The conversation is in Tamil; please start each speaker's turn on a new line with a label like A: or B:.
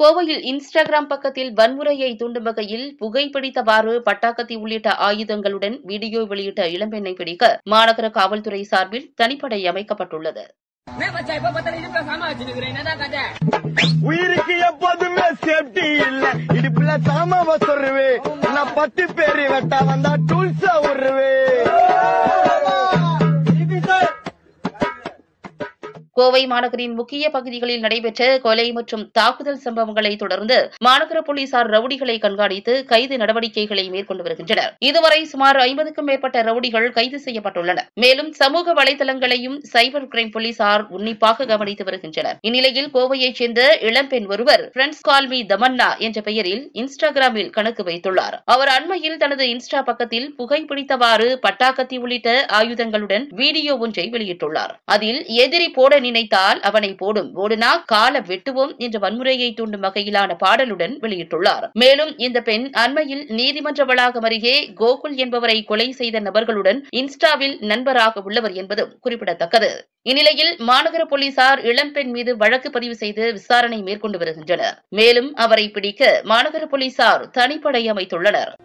A: கோவையில் இன்ஸ்டாகிராம் பக்கத்தில் வன்முறையை தூண்டும் வகையில் புகைப்பிடித்தவாறு பட்டாக்கத்தி உள்ளிட்ட ஆயுதங்களுடன் வீடியோ வெளியிட்ட இளம்பெண்ணை பிடிக்க மாநகர காவல்துறை சார்பில் தனிப்படை அமைக்கப்பட்டுள்ளது
B: நான் மச்சான் இப்ப பத்தரை நிமிஷம் சாமா வச்சுருக்கிறேன் என்னதான் கதை
C: உயிருக்கு எப்போதுமே சேஃப்டி இல்ல இடுப்புல சாமாவ சொல்லுவே நான் பத்து பேரு வெட்டா வந்தா டூல்ஸா விடுவே
A: கோவை மாநகரின் முக்கிய பகுதிகளில் நடைபெற்ற கொலை மற்றும் தாக்குதல் சம்பவங்களை தொடர்ந்து மாநகர போலீசார் ரவுடிகளை கண்காணித்து கைது நடவடிக்கைகளை மேற்கொண்டு வருகின்றனர் இதுவரை சுமார் ஐம்பதுக்கும் மேற்பட்ட ரவுடிகள் கைது செய்யப்பட்டுள்ளனர் மேலும் சமூக வலைதளங்களையும் சைபர் கிரைம் போலீசார் உன்னிப்பாக கவனித்து வருகின்றனர் இந்நிலையில் கோவையைச் சேர்ந்த இளம்பெண் ஒருவர் ஃப்ரெண்ட்ஸ் கால்மி தமன்னா என்ற பெயரில் இன்ஸ்டாகிராமில் கணக்கு வைத்துள்ளார் அவர் அண்மையில் தனது இன்ஸ்டா பக்கத்தில் புகைப்பிடித்தவாறு பட்டாக்கத்தி உள்ளிட்ட ஆயுதங்களுடன் வீடியோ ஒன்றை வெளியிட்டுள்ளார் அதில் எதிரி போட நினைத்தால் அவனை போடும் ஓடுனா கால வெட்டுவோம் என்ற வன்முறையை தூண்டும் வகையிலான பாடலுடன் வெளியிட்டுள்ளார் மேலும் இந்த பெண் அண்மையில் நீதிமன்ற வளாகம் அருகே கோகுல் என்பவரை கொலை செய்த நபர்களுடன் இன்ஸ்டாவில் நண்பராக உள்ளவர் என்பதும் குறிப்பிடத்தக்கது இந்நிலையில் மாநகர போலீசார் இளம்பெண் மீது வழக்கு பதிவு செய்து விசாரணை மேற்கொண்டு வருகின்றனர் மேலும் அவரை பிடிக்க மாநகர போலீசார் தனிப்படை அமைத்துள்ளனர்